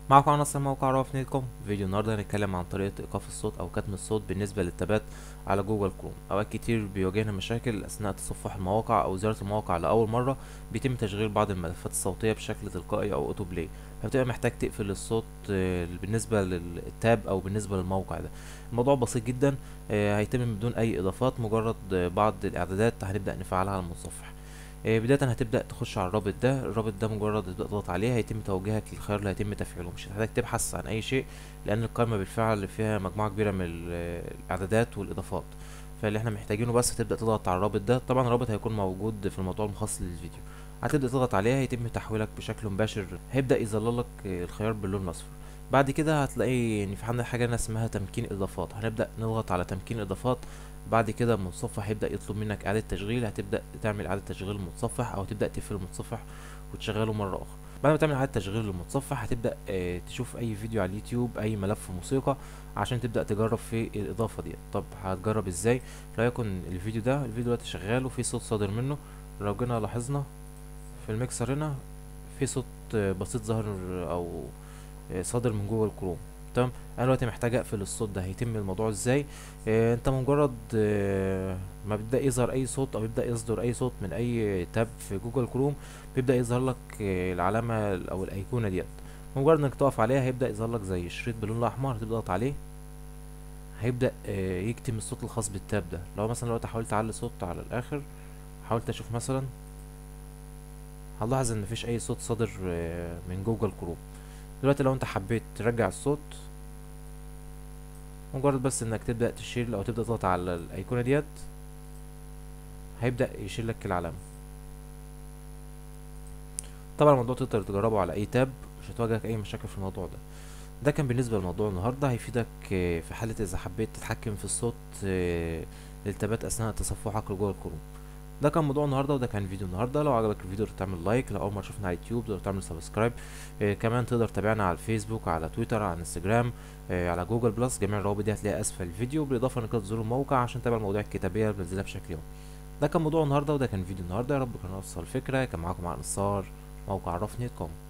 معكم على نصر موقع رافع نت كوم فيديو النهارده هنتكلم عن طريقه ايقاف الصوت او كتم الصوت بالنسبه للتابات على جوجل كروم اوقات كتير بيواجهنا مشاكل اثناء تصفح المواقع او زياره المواقع لاول مره بيتم تشغيل بعض الملفات الصوتيه بشكل تلقائي او اوتو بلاي فبتبقى محتاج تقفل الصوت آه، بالنسبه للتاب او بالنسبه للموقع ده الموضوع بسيط جدا آه، هيتم بدون اي اضافات مجرد آه، بعض الاعدادات هنبدا نفعلها على المتصفح آه، بداية هتبدأ تخش على الرابط ده الرابط ده مجرد تبدأ تضغط عليه هيتم توجيهك للخيار اللي هيتم تفعيله مش هتحتاج تبحث عن أي شيء لأن القائمة بالفعل فيها مجموعة كبيرة من ال- الإعدادات والإضافات فاللي احنا محتاجينه بس تبدأ تضغط على الرابط ده طبعا الرابط هيكون موجود في الموضوع المخصص للفيديو هتبدأ تضغط عليه هيتم تحويلك بشكل مباشر هيبدأ يظللك آه، الخيار باللون الأصفر بعد كده هتلاقي ان في عندنا حاجة هنا اسمها تمكين اضافات هنبدأ نضغط على تمكين اضافات بعد كده المتصفح هيبدأ يطلب منك إعادة تشغيل هتبدأ تعمل إعادة تشغيل المتصفح أو تبدأ تقفل المتصفح وتشغله مرة أخرى بعد ما تعمل إعادة تشغيل للمتصفح هتبدأ آه، تشوف أي فيديو على اليوتيوب أي ملف موسيقى عشان تبدأ تجرب في الإضافة دي طب هتجرب إزاي لو يكن الفيديو ده الفيديو ده شغال وفي صوت صادر منه لو جينا لاحظنا في الميكسر هنا في صوت آه، بسيط ظاهر أو آه، صادر من جوجل كروم تمام انا دلوقتي محتاج اقفل الصوت ده هيتم الموضوع ازاي آه، انت مجرد آه، ما بيبدأ يظهر اي صوت او يبدأ يصدر اي صوت من اي تاب في جوجل كروم بيبدأ يظهر لك آه، العلامة او الايقونة ديت مجرد انك تقف عليها هيبدأ يظهر لك زي شريط باللون الاحمر تضغط عليه هيبدأ آه، يكتم الصوت الخاص بالتاب ده لو مثلا لو حاولت اعلي صوت على الاخر حاولت اشوف مثلا هنلاحظ ان مفيش اي صوت صادر آه، من جوجل كروم دلوقتي لو انت حبيت ترجع الصوت مجرد بس انك تبدأ تشيل او تبدأ تضغط على الايقونة ديت هيبدأ يشيل لك العلامة طبعا الموضوع تقدر تجربه على اي تاب مش هتواجهك اي مشاكل في الموضوع ده ده كان بالنسبة لموضوع النهاردة هيفيدك آه، في حالة اذا حبيت تتحكم في الصوت آه، للتابات اثناء تصفحك لجوجل كروم ده كان موضوع النهارده وده كان فيديو النهارده لو عجبك الفيديو تقدر تعمل لايك لو اول مره تشوفنا على اليوتيوب تقدر تعمل سبسكرايب آه كمان تقدر تتابعنا على الفيسبوك على تويتر على انستجرام آه على جوجل بلس جميع الروابط دي هتلاقيها اسفل الفيديو بالاضافه انك تزور الموقع عشان تتابع المواضيع الكتابيه اللي بنزلها بشكل يومي ده كان موضوع النهارده وده كان فيديو النهارده يا رب كان وصل الفكره كان معاكم على نصار موقع رفنت كوم